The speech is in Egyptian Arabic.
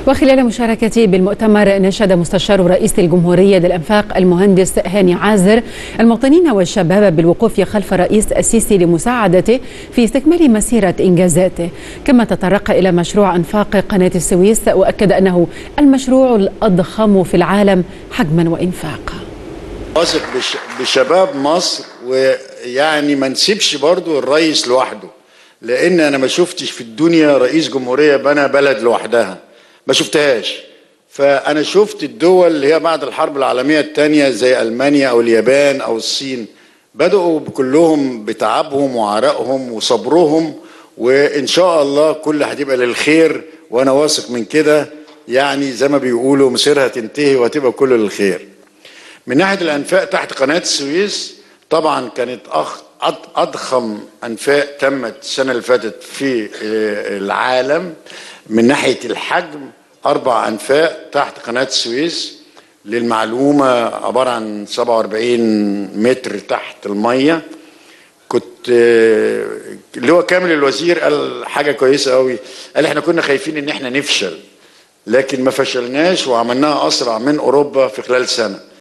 وخلال مشاركته بالمؤتمر نشد مستشار رئيس الجمهورية للأنفاق المهندس هاني عازر المواطنين والشباب بالوقوف خلف الرئيس السيسي لمساعدته في استكمال مسيرة إنجازاته كما تطرق إلى مشروع أنفاق قناة السويس وأكد أنه المشروع الأضخم في العالم حجما وإنفاقا واثق بش بشباب مصر ويعني ما نسيبش برضو الرئيس لوحده لان انا ما شفتش في الدنيا رئيس جمهوريه بنى بلد لوحدها ما شفتهاش فانا شفت الدول اللي هي بعد الحرب العالميه الثانيه زي المانيا او اليابان او الصين بداوا كلهم بتعبهم وعرقهم وصبرهم وان شاء الله كل هتبقى للخير وانا واثق من كده يعني زي ما بيقولوا مصيرها تنتهي وهتبقى كله للخير من ناحيه الانفاق تحت قناه السويس طبعا كانت أخ اضخم انفاق تمت السنه اللي فاتت في العالم من ناحيه الحجم اربع انفاق تحت قناه السويس للمعلومه عباره عن 47 متر تحت الميه كنت اللي هو كامل الوزير قال حاجه كويسه قوي قال احنا كنا خايفين ان احنا نفشل لكن ما فشلناش وعملناها اسرع من اوروبا في خلال سنه